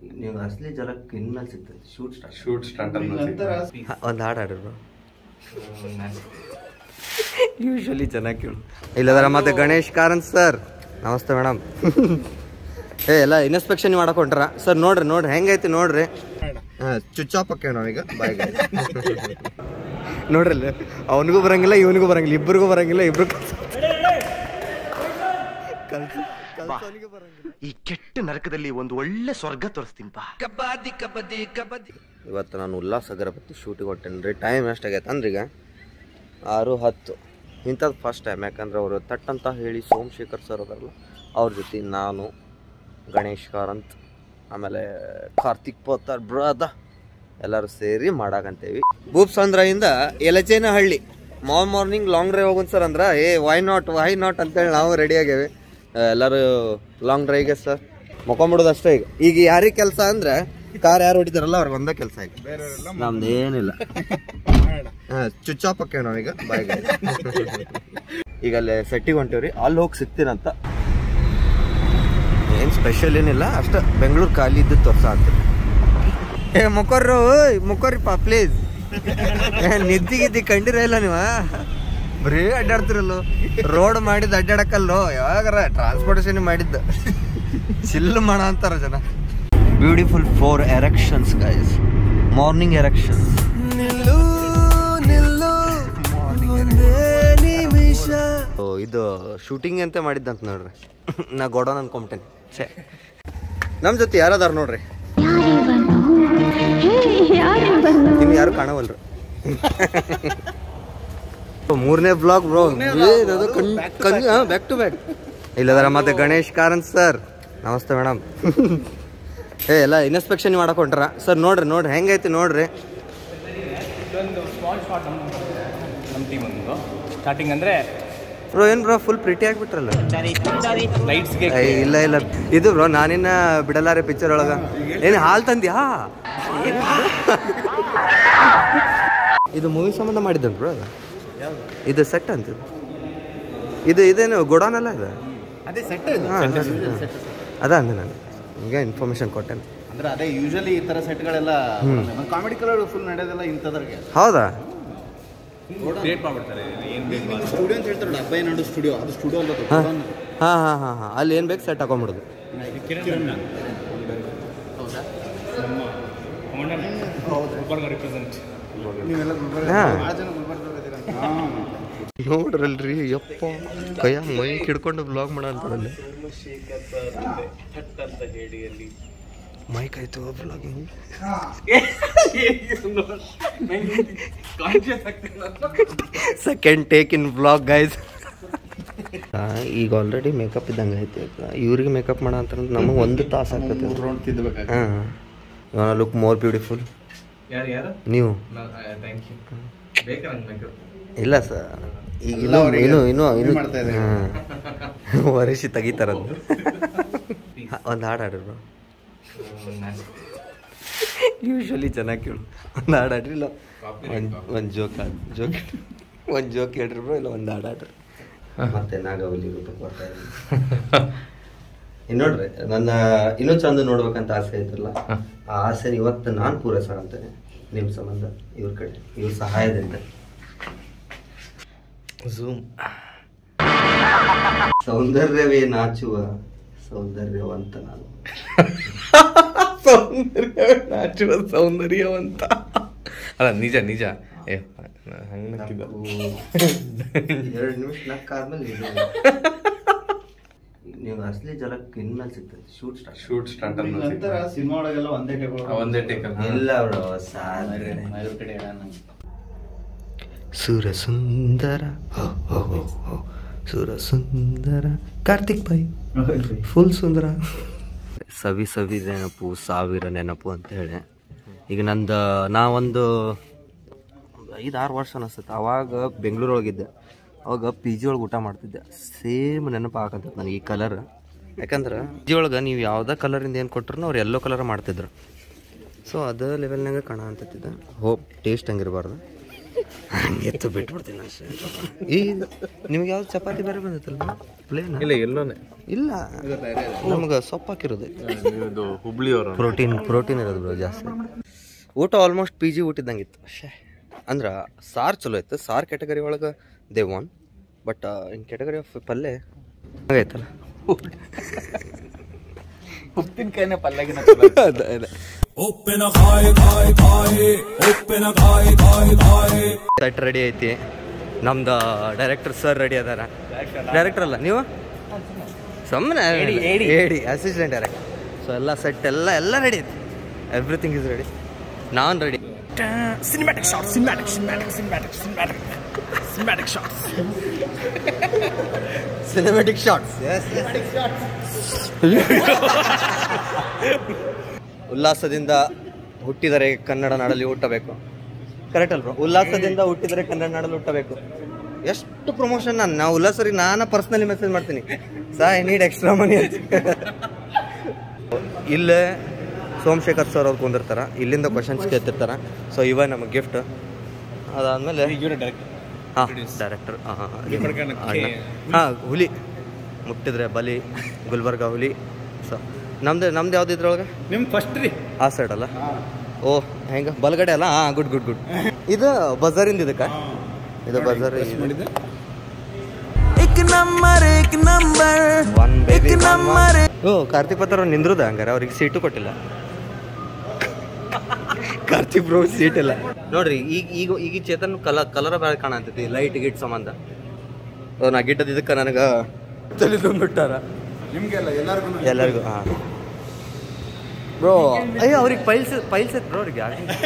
ನೀವು ಅಸಲಿ ಜಲಕ್ಕೆ ಇನ್ಮೇಲೆ ಸಿಗ್ತದೆ ಶೂಟ್ ಸ್ಟಾರ್ಟ್ ಶೂಟ್ ಸ್ಟಾರ್ಟ್ ಅನ್ನೋ ಒಂದು ಹಾಡು ಹಾಡಿದ್ರು ಯೂಶ್ವಲಿ ಚೆನ್ನಾಗಿ ಕೇಳು ಇಲ್ಲದರ ಮತ್ತೆ ಗಣೇಶ್ ಕಾರಂತ್ ಸರ್ ನಮಸ್ತೆ ಮೇಡಮ್ ಏ ಎಲ್ಲ ಇನ್ಸ್ಪೆಕ್ಷನ್ ಮಾಡಕ್ ಹೊಂಟ್ರ ಸರ್ ನೋಡ್ರಿ ನೋಡ್ರಿ ಹೆಂಗೈತಿ ನೋಡ್ರಿ ಹಾಂ ಚುಚ್ಚಾಪಕ್ಕೆ ನಾವೀಗ ಬಾಯ್ಗೆ ನೋಡ್ರಿ ಅಲ್ಲಿ ಅವನಿಗೂ ಬರಂಗಿಲ್ಲ ಇವನಿಗೂ ಬರಂಗಿಲ್ಲ ಇಬ್ಬರಿಗೂ ಬರಂಗಿಲ್ಲ ಇಬ್ರು ಈ ಕೆಟ್ಟ ನರಕದಲ್ಲಿ ಒಂದು ಒಳ್ಳೆ ಸ್ವರ್ಗ ತೋರಿಸ್ತೀನಿ ಬಾ ಇವತ್ತು ನಾನು ಉಲ್ಲಾಸ ಅಗರಬತ್ತಿ ಶೂಟಿಗೆ ಹೊಟ್ಟೆನಿ ರೀ ಟೈಮ್ ಎಷ್ಟಾಗೈತೆ ಅಂದ್ರೆ ಈಗ ಆರು ಹತ್ತು ಇಂಥದ್ದು ಫಸ್ಟ್ ಟೈಮ್ ಯಾಕಂದ್ರೆ ಅವರು ತಟ್ಟಂತ ಹೇಳಿ ಸೋಮಶೇಖರ್ ಸರ್ ಅದಾರಲ್ಲ ಅವ್ರ ಜೊತೆ ನಾನು ಗಣೇಶ್ ಕಾರಂತ್ ಆಮೇಲೆ ಕಾರ್ತಿಕ್ ಪೋತಾರ್ ಬ್ರದ ಎಲ್ಲರೂ ಸೇರಿ ಮಾಡಾಕಂತೇವಿ ಬೂಪ್ ಸಂದ್ರದಿಂದ ಎಲಚೇನಹಳ್ಳಿ ಮಾರ್ ಮಾರ್ನಿಂಗ್ ಲಾಂಗ್ ಡ್ರೈವ್ ಹೋಗೋಣ ಸರ್ ಅಂದ್ರೆ ಏ ವೈ ನಾಟ್ ವೈ ನಾಟ್ ಅಂತೇಳಿ ನಾವು ರೆಡಿ ಆಗೇವಿ ಎಲ್ಲರೂ ಲಾಂಗ್ ಡ್ರೈವ್ಗೆ ಸರ್ ಮಕ್ಕೊಂಬಿಡೋದು ಅಷ್ಟೇ ಈಗ ಈಗ ಯಾರಿಗೆ ಕೆಲಸ ಅಂದ್ರೆ ಕಾರ್ ಯಾರು ಹೊಡಿತಾರಲ್ಲ ಅವ್ರಿಗೆ ಒಂದೇ ಕೆಲಸ ಈಗ ನಮ್ದು ಏನಿಲ್ಲ ಹಾಂ ಚುಚ್ಚಾಪಕ್ಕೆ ನಾವೀಗ ಬಾಯ್ಗೆ ಈಗ ಅಲ್ಲಿ ಸೆಟ್ಟಿಗೆ ಹೊಂಟೇವ್ರಿ ಅಲ್ಲಿ ಹೋಗಿ ಸಿಗ್ತೀನಂತ ಏನು ಸ್ಪೆಷಲ್ ಏನಿಲ್ಲ ಅಷ್ಟ ಬೆಂಗಳೂರು ಖಾಲಿ ಇದ್ದು ತೋರ್ಸ ಅಂತೀರಿ ಏ ಮುಖರ್ರು ಓಯ್ ಮುಖರ್ರಿಪ್ಪ ಪ್ಲೀಸ್ ನಿದ್ದಿ ಗಿದ್ದಿ ಕಂಡಿರ ಇಲ್ಲ ನೀವ ಬರೀ ಅಡ್ಡಾಡ್ತಿರಲ್ಲ ರೋಡ್ ಮಾಡಿದ್ದು ಅಡ್ಡಾಡಕ್ಕಲ್ಲೋ ಯಾವಾಗಾರ ಟ್ರಾನ್ಸ್ಪೋರ್ಟೇಷನ್ ಮಾಡಿದ್ದು ಚಿಲ್ಲು ಮಾಡ ಅಂತಾರ ಜನ ಬ್ಯೂಟಿಫುಲ್ ಫೋರ್ ಎರೆಕ್ಷನ್ಸ್ ಗೈಸ್ ಮಾರ್ನಿಂಗ್ ಎರೆಕ್ಷನ್ಸ್ ಇದು ಶೂಟಿಂಗ್ ಅಂತ ಮಾಡಿದ್ದಂತ ನೋಡ್ರಿ ನಾ ಗೋಡನ್ ಅನ್ಕೊಂಬಿಟ್ಟೇನೆ ಛೇ ನಮ್ಮ ಜೊತೆ ಯಾರದಾರ ನೋಡ್ರಿ ಇನ್ನು ಯಾರು ಕಾಣವಲ್ರಿ ಮೂರನೇ vlog bro back to back ಇಲ್ಲದರ ಮತ್ತೆ ಗಣೇಶ್ ಕಾರಂತ್ ಸರ್ ನಮಸ್ತೆ ಮೇಡಮ್ ಏ ಎಲ್ಲ ಇನ್ಸ್ಪೆಕ್ಷನ್ ಮಾಡಕ್ ಹೊಂಟ್ರ ಸರ್ ನೋಡ್ರಿ ನೋಡ್ರಿ ಹೆಂಗೈತಿ ನೋಡ್ರಿ ನಮ್ಮ ಟೀಮ್ ಒಂದು ಸ್ಟಾರ್ಟಿಂಗ್ ಅಂದ್ರೆ ಬ್ರೋ ಏನ್ ಬ್ರೋ ಫುಲ್ ಪ್ರಿಟಿ ಆಗ್ಬಿಟ್ರಲ್ಲ ಲೈಟ್ಸ್ಗೆ ಏ, ಇಲ್ಲ ಇಲ್ಲ ಇದು ಬ್ರೋ ನಾನಿನ್ನ ಬಿಡಲಾರೆ ಪಿಕ್ಚರ್ ಒಳಗ ಏನ್ ಹಾಲ್ ತಂದ್ಯಾ ಇದು ಮೂವಿ ಸಂಬಂಧ ಮಾಡಿದ್ದ ಬ್ರೋ ಅದು ಇದು ಸೆಟ್ ಅಂತ ಇದು. ಇದು ಇದೇನು ಗೋಡೌನ್ ಅಲ್ಲ ಇದು ಅದೇ ಸೆಟ್ ಹಾ, ಅದ ಅದ ಅಂದೆ ನಾನು ಈಗ ಇನ್ಫಾರ್ಮೇಶನ್ ಕೊಟ್ಟೆನೆ ಅಂದ್ರೆ ಅದೇ ಯೂಶಲಿ ಈ ತರ ಸೆಟ್ಗಳೆಲ್ಲ ಕಾಮಿಡಿ ಕಲರ್ ಫುಲ್ ನಡೆಯೋದೆಲ್ಲ ಇಂಥದ್ರಿಗೆ ಹೌದಾ ಕ್ರಿಯೇಟ್ ಮಾಡ್ಬಿಡ್ತಾರೆ ಏನು ಬೇಕು ಸ್ಟುಡಿಯೋ ಅಂತ ಹೇಳ್ತಾರೆ ಅಬ್ಬಾಯಿ ನಾಡು ಸ್ಟುಡಿಯೋ ಅದು ಸ್ಟುಡಿಯೋ ಅಲ್ಲ ಅದು ಹಾ godown. ಹಾ ಹಾ ಹಾ ಹಾ ಅಲ್ಲಿ ಏನ್ ಬೇಕು ಸೆಟ್ ಹಾಕೊಂಡ್ಬಿಡುದು ಗುಲ್ಬರ್ಗ ರಿಪ್ರೆಸೆಂಟ್ ನೀವೆಲ್ಲ ಗುಲ್ಬರ್ಗ ಹಾ. ಭಾಳ ಜನ ಗುಲ್ಬರ್ಗದವ್ರು ಇದ್ದೀರಾ? ಹಾ. ನೋಡ್ರಲ್ರಿ ಯಪ್ಪ ಕೈಯ ಮೈ ಹಿಡ್ಕೊಂಡು ಬ್ಲಾಗ್ ಮಾಡ ಅಂತದಲ್ಲಿ ಮೈಕ್ ಆಯ್ತು vlogging second take in vlog guys ಈಗ ಆಲ್ರೆಡಿ ಮೇಕಪ್ ಇದ್ದಂಗೆ ಐತಿ ಇವ್ರಿಗೆ ಮೇಕಪ್ ಮಾಡ ಅಂತ ನಮಗೆ ಒಂದು ತಾಸು ಆಗ್ತದೆ ರೌಂಡ್ ತಿದ್ದಬೇಕಾಗ ಹಾಂ ಲುಕ್ ಮೋರ್ ಬ್ಯೂಟಿಫುಲ್ ಯಾರು ಯಾರು ನೀವು ಥ್ಯಾಂಕ್ ಯು ಬೇಕಾ ನಂಗೆ ಇಲ್ಲ ಸರ್ ಈಗ ಎಲ್ಲ ಇನ್ನೂ ಅವ್ರಿಗೆ ಇನ್ನೂ ಇನ್ನೂ ಇದು ಇನ್ನೂ ಮಾಡ್ತಾ ಇದ್ದಾರೆ. ಹಾಂ ವರಿಸಿ ತೆಗಿತಾರದು ಒಂದು ಹಾಡು ಹಾಡ್ರಿ ಯೂಶ್ವಲಿ ಚೆನ್ನಾಗಿ ಕೇಳು ಒಂದು ಹಾಡು ಹಾಡ್ರಿ ಇಲ್ಲ ಒಂದು ಒಂದು ಜೋಕ್ ಹಾಡು ಜೋಕ್ ಒಂದು ಜೋಕ್ ಹೇಳ್ರಿ ಬ್ರೋ ಇಲ್ಲ ಒಂದು ಹಾಡು ಹಾಡ್ರಿ ಮತ್ತೆ ನಾಗವಲ್ಲಿ ರೂಪಕ್ಕೆ ಬರ್ತಾ ಇನ್ನು ನೋಡ್ರಿ ನನ್ನ ಇನ್ನೂ ಚಂದ ನೋಡ್ಬೇಕಂತ ಆಸೆ ಐತಲ್ಲ ಆ ಆಸೆ ಇವತ್ತು ನಾನು ಪೂರೈಸಂತೇನೆ ನಿಮ್ಮ ಸಂಬಂಧ ಇವ್ರ ಕಡೆ ಇವ್ರ ಸಹಾಯದಿಂದ ಝೂಮ್ ಸೌಂದರ್ಯವೇ ನಾಚುವ ಸೌಂದರ್ಯವಂತ ನಾನು ಸೌಂದರ್ಯ ನಾಚುವ ಸೌಂದರ್ಯವಂತ ಅಲ್ಲ ನಿಜ ನಿಜ ಏ ಹಂಗೆ ನಕ್ಕಿದ್ದ ಎರಡು ನಿಮಿಷ ನಕ್ಕಾದ್ಮೇಲೆ ಇದು. ನೀವು ಅಸಲಿ ಜಲಕ್ಕೆ ಇನ್ಮೇಲೆ ಸಿಗ್ತದೆ ಶೂಟ್ ಸ್ಟಾರ್ಟ್ ಶೂಟ್ ಸ್ಟಾರ್ಟ್ ಈಗ ಅನ್ನೋ ನಂತರ ಸಿನಿಮಾ ಒಳಗೆಲ್ಲ ಒಂದೇ ಟೇಬಲ್ ಒಂದೇ ಟೇಕ್ ಇಲ್ಲ ಬ್ರೋ ಸಾಧ್ರೆ ಇವ್ರ ಕಡೆ ಹೇಳೋಣ ಸುರ ಸುಂದರ ಹೋ, ಹೋ, ಹೋ, ಹೋ. ಸುರ ಸುಂದರ ಕಾರ್ತಿಕ್ ಬಾಯ್ ಫುಲ್ ಸುಂದರ ಸವಿ ಸವಿ ನೆನಪು ಸಾವಿರ ನೆನಪು ಅಂತ ಹೇಳಿ ಈಗ ನಂದು ನಾ ಒಂದು ಐದು ಆರು ವರ್ಷ ಅನಿಸ್ತೈತೆ ಅವಾಗ ಬೆಂಗಳೂರೊಳಗಿದ್ದೆ ಅವಾಗ ಪಿ ಜಿ ಒಳಗೆ ಊಟ ಮಾಡ್ತಿದ್ದೆ ಸೇಮ್ ನೆನಪು ಆಗಂತೈತೆ ನನಗೆ ಈ ಕಲರ್ ಯಾಕಂದ್ರೆ ಪಿ ಜಿ ಒಳಗೆ ನೀವು ಯಾವುದೇ ಕಲರಿಂದ ಏನು ಕೊಟ್ರು ಅವ್ರು ಎಲ್ಲೋ ಕಲರ್ ಮಾಡ್ತಿದ್ರು ಸೊ ಅದೇ ಲೆವೆಲ್ನಾಗ ಕಾಣ ಅಂತತ್ತಿದ್ದೆ ಹೋಪ್ ಟೇಸ್ಟ್ ಹಂಗಿರಬಾರ್ದು ಎತ್ತು ಬಿಟ್ಬಿಡ್ತೀನಿ ಅಷ್ಟೇ ಈ ನಿಮ್ಗೆ ಯಾವ್ದು ಚಪಾತಿ ಬೇರೆ ಬಂದಿತ್ತಲ್ಲ ಪ್ಲೇನ್ ಇಲ್ಲ ಎಲ್ಲೋನೆ ಇಲ್ಲ ನಮ್ಗೆ ಸೊಪ್ಪು ಹಾಕಿರೋದು ಇದು ಹುಬ್ಳಿಯವರು ಪ್ರೋಟೀನ್ ಪ್ರೋಟೀನ್ ಇರೋದು ಬ್ರೋ ಜಾಸ್ತಿ ಊಟ ಆಲ್ಮೋಸ್ಟ್ ಪಿ ಜಿ ಊಟಿದ್ದಂಗಿತ್ತು ಶೇ ಅಂದ್ರೆ ಸಾರು ಚಲೋ ಇತ್ತು ಸಾರು ಕ್ಯಾಟಗರಿ ಒಳಗೆ they one but in category of ಪಲ್ಯ ಹಂಗೈತಲ್ಲ ಉಪ್ಪಿನಕಾಯಿನೇ ಪಲ್ಯಗಿನ ಅದ ಅದ ಸೆಟ್ ರೆಡಿ ಐತಿ ನಮ್ದು ಡೈರೆಕ್ಟರ್ ಸರ್ ರೆಡಿ ಅದಾರ ಡೈರೆಕ್ಟರ್ ಅಲ್ಲ ನೀವು ಸುಮ್ಮನೆ ಹೇಳಿ ಅಸಿಸ್ಟೆಂಟ್ ಡೈರೆಕ್ಟರ್ ಸೊ ಎಲ್ಲ ಸೆಟ್ ಎಲ್ಲ ಎಲ್ಲ ರೆಡಿ ಐತಿ ಎವ್ರಿಥಿಂಗ್ ಇಸ್ ರೆಡಿ ನಾನು ready Cinematic shots, cinematic, cinematic, cinematic, cinematic, cinematic shots. Cinematic shots ಉಲ್ಲಾಸದಿಂದ ಹುಟ್ಟಿದರೆ ಕನ್ನಡ ನಾಡಲ್ಲಿ ಹುಟ್ಟಬೇಕು ಕರೆಕ್ಟ್ ಅಲ್ವಾ ಉಲ್ಲಾಸದಿಂದ ಹುಟ್ಟಿದರೆ ಕನ್ನಡ ನಾಡಲ್ಲಿ ಹುಟ್ಟಬೇಕು ಎಷ್ಟು ಪ್ರಮೋಷನ್ ನಾನು ನಾವು ಉಲ್ಲಾಸರಿಗೆ ನಾನು ಪರ್ಸ್ನಲಿ ಮೆಸೇಜ್ ಮಾಡ್ತೀನಿ ಸಾ ಐ ನೀಡ್ ಎಕ್ಸ್ಟ್ರಾ ಮನಿ ಅಂತ ಇಲ್ಲೇ ಸೋಮಶೇಖರ್ ಸರ್ ಅವ್ರು ಕುಂದಿರ್ತಾರ ಇಲ್ಲಿಂದ ಕ್ವಶನ್ಸ್ ಕೇಳ್ತಿರ್ತಾರ ಸೊ ಇವ ನಮಗೆ ಗಿಫ್ಟ್ ಅದಾದ್ಮೇಲೆ ಹಾಂ ಡೈರೆಕ್ಟರ್ ಹಾಂ ಹುಲಿ ಮುಟ್ಟಿದ್ರೆ ಬಲಿ ಗುಲ್ಬರ್ಗ ಹುಲಿ ಸೊ ನಮ್ದು ನಮ್ದು ಯಾವ್ದು ಇದ್ರೊಳಗೆ ನಿಮ್ ಫಸ್ಟ್ ರೀ ಆ ಸೈಡ್ ಅಲ್ಲ ಓ ಹೆಂಗ ಬಲಗಡೆ ಅಲ್ಲ ಹಾಂ ಗುಡ್ ಗುಡ್ ಗುಡ್ ಇದು ಬಜಾರಿಂದ ಇದಕ್ಕೆ ಇದು ಬಜಾರ್ ಒನ್ ಬೇಬಿ ಓ ಕಾರ್ತಿಕ್ ಪತ್ರ ನಿಂದ್ರದ ಹಂಗಾರೆ ಅವ್ರಿಗೆ ಸೀಟು ಕೊಟ್ಟಿಲ್ಲ ಕಾರ್ತಿಕ್ ಬ್ರೋ ಸೀಟ್ ಇಲ್ಲ ನೋಡ್ರಿ ಈಗ ಈಗ ಈಗ ಚೇತನ್ ಕಲ ಕಲರ್ ಬೇರೆ ಕಾಣತೈತಿ ಲೈಟ್ ಗಿಟ್ ಸಂಬಂಧ ಓ, ನಾ ಗಿಟ್ಟದ ಇದಕ್ಕೆ ನನಗೆ ತಲೆ ತುಂಬಿಟ್ಟಾರ ನಿಮ್ಗೆಲ್ಲ ಎಲ್ಲರಿಗೂ ಎಲ್ಲರಿಗೂ ಹಾಂ ಬ್ರೋ ಅಯ್ಯೋ ಅವ್ರಿಗೆ ಪೈಲ್ಸ್ ಪೈಲ್ಸ್ ಬ್ರೋ ಅವ್ರಿಗೆ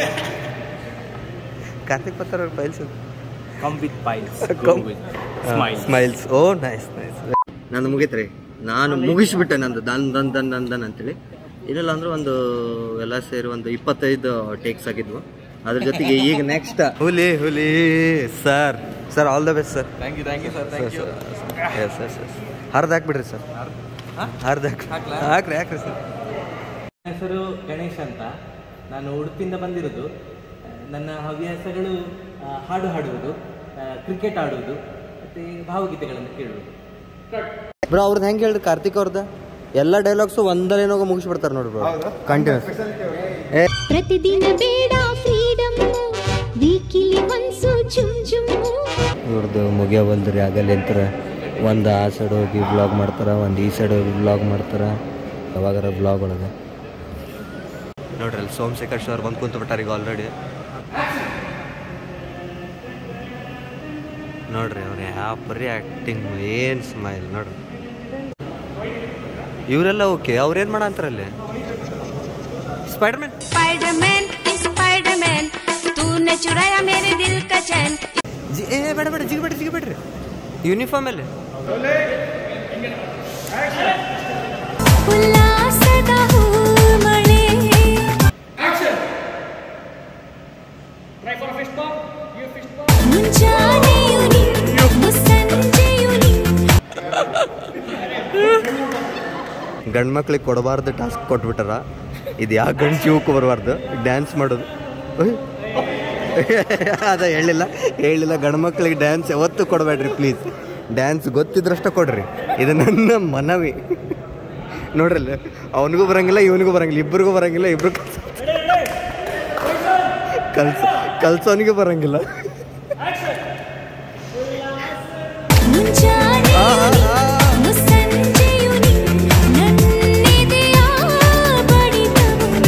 ಕಾರ್ತಿಕ್ ಪತ್ರ ಅವ್ರಿಗೆ piles Come with piles. Smiles ಓ ನೈಸ್ ನೈಸ್ ನಂದು ಮುಗೀತ್ರಿ ನಾನು ಮುಗಿಸ್ಬಿಟ್ಟೆ ನಂದು ದನ್ ದನ್ ದನ್ ದನ್ ದನ್ ಅಂತೇಳಿ ಏನಿಲ್ಲ ಅಂದ್ರೆ ಒಂದು ಎಲ್ಲ ಸೇರಿ ಒಂದು ಇಪ್ಪತ್ತೈದು ಟೇಕ್ಸ್ ಆಗಿದ್ವು ಅದ್ರ ಜೊತೆಗೆ ಈಗ ನೆಕ್ಸ್ಟ್ ಹುಲಿ ಹುಲಿ sir sir all the best sir thank you thank you sir thank you yes yes yes ಹರ್ದು ಹಾಕ್ಬಿಡ್ರಿ ಸರ್ ಹರ್ದು ಹಾಕಿ ಹಾಕ್ರಿ ಹಾಕ್ರಿ ಸರ್ ನನ್ನ ಹೆಸರು ಗಣೇಶ್ ಅಂತ ನಾನು ಉಡುಪಿಯಿಂದ ಬಂದಿರೋದು ಆ, ನನ್ನ ಹವ್ಯಾಸಗಳು ಆ, ಹಾಡು ಹಾಡುವುದು ಕ್ರಿಕೆಟ್ ಆಡುವುದು ಮತ್ತು ಭಾವಗೀತೆಗಳನ್ನು ಕೇಳುವುದು ಬ್ರೋ ಅವ್ರದ್ದು ಹೆಂಗೆ ಹೇಳಿದ್ರು ಕಾರ್ತಿಕ್ ಅವ್ರದ್ದು ಎಲ್ಲ ಡೈಲಾಗ್ಸು ಒಂದರೇನೋಗ ಮುಗಿಸ್ಬಿಡ್ತಾರೆ ನೋಡಿ ಬ್ರೋ ಕಂಟಿನ್ಯೂಸ್ ಏ ಪ್ರತಿದಿನ ಬೇಡ ಫ್ರೀಡಮ್ ವೀಕಿಲಿ ಒನ್ಸು ಜುಮ್ ಜುಮ್ಮು ಇವ್ರದ್ದು ಮುಗಿಯೋವಲ್ದ್ರಿ ಆಗಲ್ಲ ಅಂತಾರ ಒಂದು ಆ ಸೈಡ್ ಹೋಗಿ ಬ್ಲಾಗ್ ಮಾಡ್ತಾರೆ ಒಂದು ಈ ಸೈಡ್ ಹೋಗಿ ಬ್ಲಾಗ್ ಮಾಡ್ತಾರೆ ಯಾವಾಗಾರ ಬ್ಲಾಗ್ ಒಳಗೆ ನೋಡ್ರಿ ಅಲ್ಲಿ ಸೋಮಶೇಖರ್ ಸರ್ ಬಂದು ಕುಂತು ಬಿಟ್ಟಾರ ಈಗ ಆಲ್ರೆಡಿ ನೋಡ್ರಿ ಅವ್ರು ಯಾವ ಬರೀ ಆ್ಯಕ್ಟಿಂಗ್ ಏನು ಸ್ಮೈಲ್ ನೋಡ್ರಿ ಇವರೆಲ್ಲ ಓಕೆ ಅವ್ರೇನು ಮಾಡ ಅಂತಾರಲ್ಲಿ ಸ್ಪೈಡರ್ಮ್ಯಾನ್ स्पाइडरमैन स्पाइडरमैन तूने चुराया मेरे दिल का चैन ಜಿ ಏ ಬೇಡ ಬೇಡ ಜಿಗಿಬೇಡ ಜಿಗಿಬೇಡ್ರಿ ಯೂನಿಫಾರ್ಮ್ ಅಲ್ಲಿ ಉಲ್ಲಾಸದ ಹೂಮಳೆ ಮುಂಜಾನೆಯು ನೀ, ಮುಸ್ಸಂಜೆಯು ನೀ. ಗಂಡು ಮಕ್ಳಿಗೆ ಕೊಡಬಾರ್ದು ಟಾಸ್ಕ್ ಕೊಟ್ಬಿಟ್ಟಾರ ಇದು ಯಾವ ಗಂಡು ಜೀವಕ್ಕೂ ಬರಬಾರ್ದು ಡ್ಯಾನ್ಸ್ ಮಾಡೋದು ಉಯ್. ಅದ ಹೇಳಿಲ್ಲ ಹೇಳಿಲ್ಲ ಗಂಡು ಮಕ್ಳಿಗೆ ಡ್ಯಾನ್ಸ್ ಯಾವತ್ತೂ ಕೊಡಬೇಡ್ರಿ ಪ್ಲೀಸ್ ಡ್ಯಾನ್ಸ್ ಗೊತ್ತಿದ್ರಷ್ಟ ಕೊಡ್ರಿ ಇದು ನನ್ನ ಮನವಿ ನೋಡ್ರಲ್ಲ ಅವನಿಗೂ ಬರಂಗಿಲ್ಲ ಇವನಿಗೂ ಬರಂಗಿಲ್ಲ ಇಬ್ಬರಿಗೂ ಬರಂಗಿಲ್ಲ ಇಬ್ರು ಕಲ್ಸ ಕಲ್ಸೋನಿಗೂ ಬರಂಗಿಲ್ಲ ಮುಂಜಾನೆಯು ನೀ, ಮುಸ್ಸಂಜೆಯು ನೀ, ನನ್ನೆದೆಯ ಬಡಿತವು ನೀ.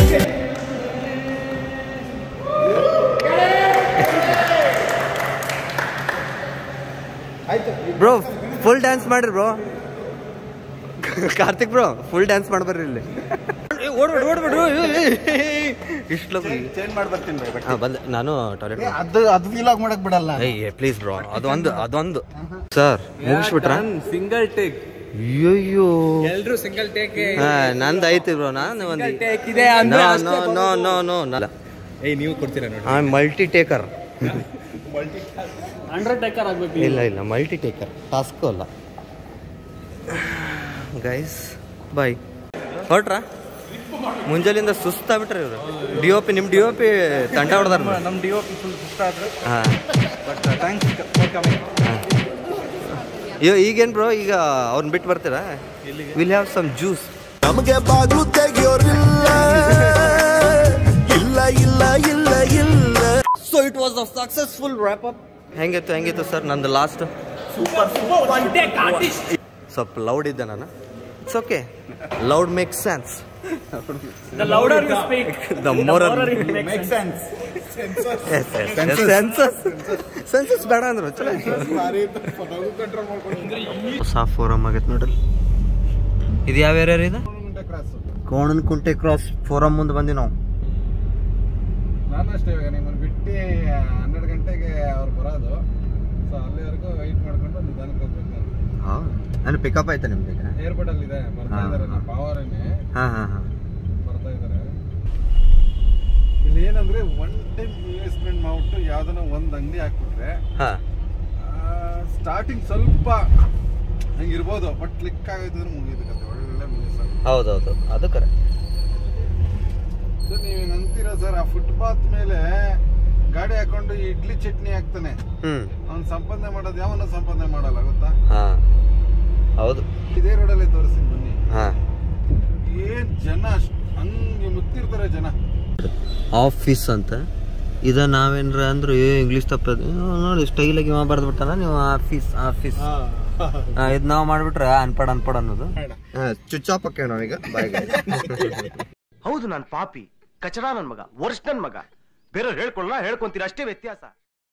ಬ್ರೋ ಫುಲ್ ಡ್ಯಾನ್ಸ್ ಮಾಡ್ರಿ bro Karthik bro full dance ಮಾಡ್ಬರ್ರಿ ಇಲ್ಲಿ ಓಡ್ಬೇಡ ಓಡ್ಬೇಡ್ರು ಇಷ್ಟು ಚೇಂಜ್ ಮಾಡಿ ಬರ್ತೀನಿ ಬೈ ಹಾಂ ಬಂದೆ ನಾನು ಟಾಯ್ಲೆಟ್ ಅದು ಅದು ಫೀಲ್ ಮಾಡಕ್ ಬಿಡಲ್ಲ ಏಯ್ ಪ್ಲೀಸ್ ಬ್ರೋ ಅದೊಂದು ಅದೊಂದು ಸರ್ ಮುಗಿಸ್ಬಿಟ್ರ ಸಿಂಗಲ್ ಟೇಕ್ ಅಯ್ಯಯ್ಯೋ ಎಲ್ರು ಸಿಂಗಲ್ ಟೇಕ್ ಹಾ ನಂದು ಐತಿ ಬ್ರೋ ನಾನು ಒಂದು ಇದೆ no no no no no ನಲ್ಲ ಏಯ್ ನೀವು ಕೊಡ್ತೀರಾ ನೋಡಿ I multi taker hundred taker ಆಗ್ಬೇಕು ಇಲ್ಲ ಇಲ್ಲ ಮಲ್ಟಿ ಟೇಕರ್ ಟಾಸ್ಕು ಅಲ್ಲ ಗೈಸ್ ಬಾಯ್ ಹೊರಟ್ರಾ ಮುಂಜಾಲಿಂದ ಸುಸ್ತಾಗ್ಬಿಟ್ರಿ ಇವರು ಡಿ ಒ ಪಿ ನಿಮ್ಮ ಡಿ ಒ ಪಿ ತಂಡ ಹೊಡೆದಾರ ನಮ್ಮ ಡಿ ಒ ಪಿ ಫುಲ್ ಸುಸ್ತ ಆದ್ರೆ ಹಾಂ ಬಟ್ ಥ್ಯಾಂಕ್ಸ್ ಫಾರ್ ಕಮಿಂಗ್ ಈಗೇನು ಬ್ರೋ ಈಗ ಅವ್ರನ್ನ ಬಿಟ್ಟು ಬರ್ತೀರಾ ವಿಲ್ ಹ್ಯಾವ್ ಸಮ್ ಜ್ಯೂಸ್ ನಮಗೆ ಬಾಗ್ಲು ತೆಗಿಯೋರಿಲ್ಲ ಇಲ್ಲ ಇಲ್ಲ ಇಲ್ಲ ಇಲ್ಲ so it was a successful wrap up ಹೆಂಗಿತ್ತು ಹೆಂಗಿತ್ತು ಸರ್ ನಂದು ಲಾಸ್ಟ್ ಸ್ವಲ್ಪ ಲೌಡ್ ಇದ್ದೆ ನಾನು it's okay loud make sense The louder you speak, the moral make sense senses senses ಬೇಡ ಅಂದ್ರು ಚಲೋ ಹೊಸ ಫೋರಮ್ ಆಗೈತೆ ನೋಡ್ರಿ ಇದು ಯಾವ ಏರಿಯಾ ಇದು ಕ್ರಾಸ್ ಕೋಣನ್ ಕುಂಟೆ ಕ್ರಾಸ್ ಫೋರಮ್ ಮುಂದೆ ಬಂದಿ ನಾವು ನಾನು ಅಷ್ಟೇ ಇವಾಗ ನಿಮ್ಮನ್ನು ಬಿಟ್ಟು ಹನ್ನೆರಡು ಗಂಟೆಗೆ ಅವ್ರು ಬರೋದು ಸೊ ಅಲ್ಲಿವರೆಗೂ ವೆಯ್ಟ್ ಮಾಡ್ಕೊಂಡು ನಿಧಾನಕ್ಕೆ ಹೋಗ್ಬೇಕು ನಾನು ಹೌದು ನಾನು ಪಿಕಪ್ ಆಯ್ತಾ ನಿಮ್ದು ಈಗ ಏರ್ಪೋರ್ಟ್ ಅಲ್ಲಿ ಇದೆ ಬರ್ತಾ ಹಾ. ಇದಾರೆ ನಮ್ಮ ಪಾವರೇನೆ ಹಾಂ ಹಾಂ ಹಾಂ ಬರ್ತಾ ಇದಾರೆ ಇಲ್ಲಿ ಏನಂದ್ರೆ ಒನ್ ಟೈಮ್ ಇನ್ವೆಸ್ಟ್ಮೆಂಟ್ ಮಾಡ್ಬಿಟ್ಟು ಯಾವ್ದನ್ನ ಒಂದ್ ಅಂಗಡಿ ಹಾಕ್ಬಿಟ್ರೆ ಹಾಂ ಸ್ಟಾರ್ಟಿಂಗ್ ಸ್ವಲ್ಪ ಹಂಗಿರ್ಬೋದು ಬಟ್ ಕ್ಲಿಕ್ ಆಗೈತಂದ್ರೆ ಮುಗಿದು ಕತೆ ಒಳ್ಳೆ ಬಿಸ್ನೆಸ್ ಆಗುತ್ತೆ ಹೌದೌದು ಅದು ಕರೆಕ್ಟ್ ಸರ್ ನೀವು ಅಂತೀರಾ ಸರ್ ಆ ಫುಟ್ಪಾತ್ ಮೇಲೆ ಗಾಡಿ ಹಾಕೊಂಡು ಇಡ್ಲಿ ಚಟ್ನಿ ಹಾಕ್ತಾನೆ ಹ್ಞೂ ಅವ್ನು ಸಂಪಾದನೆ ಮಾಡೋದು ಯಾವನ ಸಂಪಾದನೆ ಮಾಡಲ್ಲ ಗೊತ್ತಾ ಹಾಂ ಹೌದು ಇದೇ ರೋಡಲ್ಲಿ ತೋರಿಸ್ತೀನಿ ಬನ್ನಿ ಹಾಂ ಏನ್ ಜನ ಅಷ್ಟ್ ಹಂಗೆ ಮುತ್ತಿರ್ತಾರೆ ಜನ ಆಫೀಸ್ ಅಂತ ಇದ ನಾವೇನ್ರ ಅಂದ್ರೆ ಏ ಇಂಗ್ಲೀಷ್ ತಪ್ಪದ ನೋಡಿ ಸ್ಟೈಲಾಗಿ ಇವ ಬರ್ದು ಬಿಟ್ಟಾನ ನೀವು ಆಫೀಸ್ ಆಫೀಸ್ ಇದು ನಾವು ಮಾಡ್ಬಿಟ್ರೆ ಅನ್ಪಡ್ ಅನ್ಪಡ್ ಅನ್ನೋದು ಚುಚ್ಚಾಪ್ ಹಾಕೇವ್ ನಾವೀಗ ಬಾಯಿಗೆ ಹೌದು ನಾನ್ ಪಾಪಿ ಕಚಡ ನನ್ ಮಗ ವರ್ಷ ನನ್ ಮಗ ಬೇರೆಯವ್ರು ಹೇಳ್ಕೊಳ್ಳ ಹೇಳ್ಕೊಂತೀರ ಅಷ್ಟೇ ವ್ಯತ್ಯಾಸ